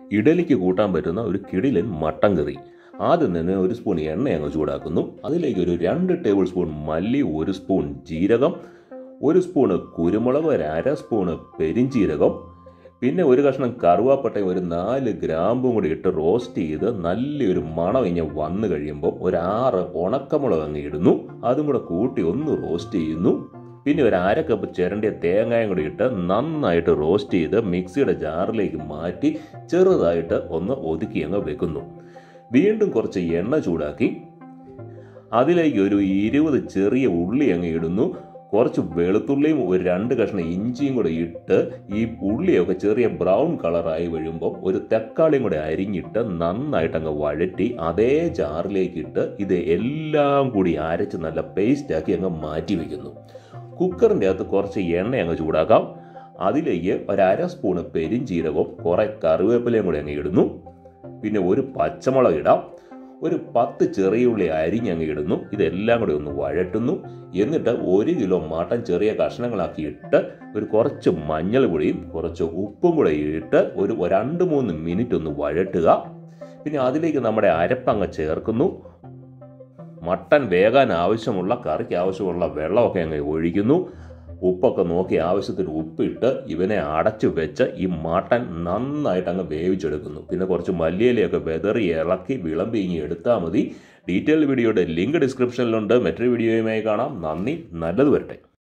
ഇഡലിക്ക് കൂട്ടാൻ പറ്റുന്ന ഒരു കിടിലൻ മട്ടൻ കറി ആദ്യം തന്നെ ഒരു സ്പൂൺ എണ്ണ അങ്ങ് ചൂടാക്കുന്നു അതിലേക്ക് ഒരു രണ്ട് ടേബിൾ സ്പൂൺ മല്ലി ഒരു സ്പൂൺ ജീരകം ഒരു സ്പൂണ് കുരുമുളക് ഒരു അര സ്പൂണ് പെരിഞ്ചീരകം പിന്നെ ഒരു കഷ്ണം കറുവാപ്പട്ടയും ഒരു നാല് ഗ്രാമ്പും കൂടി ഇട്ട് റോസ്റ്റ് ചെയ്ത് നല്ലൊരു മണം ഇങ്ങനെ വന്നു കഴിയുമ്പോൾ ഒരു ആറ് ഉണക്കമുളക് അങ്ങ് ഇടുന്നു അതും കൂടെ കൂട്ടി ഒന്ന് റോസ്റ്റ് ചെയ്യുന്നു പിന്നെ ഒരു അര കപ്പ് ചിരണ്ടിയ തേങ്ങയും കൂടി ഇട്ട് നന്നായിട്ട് റോസ്റ്റ് ചെയ്ത് മിക്സിയുടെ ജാറിലേക്ക് മാറ്റി ചെറുതായിട്ട് ഒന്ന് ഒതുക്കി അങ്ങ് വെക്കുന്നു വീണ്ടും കുറച്ച് എണ്ണ ചൂടാക്കി അതിലേക്ക് ഒരു ഇരുപത് ചെറിയ ഉള്ളി അങ്ങ് ഇടുന്നു കുറച്ച് വെളുത്തുള്ളിയും ഒരു രണ്ട് കഷ്ണം ഇഞ്ചിയും കൂടെ ഇട്ട് ഈ ഉള്ളിയൊക്കെ ചെറിയ ബ്രൗൺ കളറായി വരുമ്പോൾ ഒരു തക്കാളിയും കൂടെ അരിഞ്ഞിട്ട് നന്നായിട്ട് അങ്ങ് വഴറ്റി അതേ ജാറിലേക്ക് ഇട്ട് ഇത് എല്ലാം കൂടി അരച്ച് നല്ല പേസ്റ്റാക്കി അങ്ങ് മാറ്റി വയ്ക്കുന്നു കുക്കറിൻ്റെ അകത്ത് കുറച്ച് എണ്ണ അങ്ങ് ചൂടാക്കാം അതിലേക്ക് ഒരു അര സ്പൂണ് പെരിഞ്ചീരകവും കുറെ കറിവേപ്പിലയും കൂടി അങ്ങ് ഇടുന്നു പിന്നെ ഒരു പച്ചമുളക് ഇടാം ഒരു പത്ത് ചെറിയുള്ളി അരിഞ്ഞങ്ങ് ഇടുന്നു ഇതെല്ലാം കൂടി ഒന്ന് വഴറ്റുന്നു എന്നിട്ട് ഒരു കിലോ മട്ടൻ ചെറിയ കഷ്ണങ്ങളാക്കി ഇട്ട് ഒരു കുറച്ച് മഞ്ഞൾ പൊടിയും കുറച്ച് ഉപ്പും കൂടെ ഇട്ട് ഒരു രണ്ട് മൂന്ന് മിനിറ്റ് ഒന്ന് വഴട്ടുക പിന്നെ അതിലേക്ക് നമ്മുടെ അരപ്പങ്ങ് ചേർക്കുന്നു മട്ടൻ വേകാൻ ആവശ്യമുള്ള കറിക്ക് ആവശ്യമുള്ള വെള്ളമൊക്കെ അങ്ങ് ഒഴിക്കുന്നു ഉപ്പൊക്കെ നോക്കി ആവശ്യത്തിന് ഉപ്പിട്ട് ഇവനെ അടച്ചു വെച്ച് ഈ മട്ടൻ നന്നായിട്ട് അങ്ങ് വേവിച്ചെടുക്കുന്നു പിന്നെ കുറച്ച് മല്ലിയിലയൊക്കെ വെതറി ഇളക്കി വിളമ്പി ഇങ്ങി എടുത്താൽ മതി ഡീറ്റെയിൽ വീഡിയോയുടെ ലിങ്ക് ഡിസ്ക്രിപ്ഷനിലുണ്ട് മറ്റൊരു വീഡിയോയുമായി കാണാം നന്ദി നല്ലത് വരട്ടെ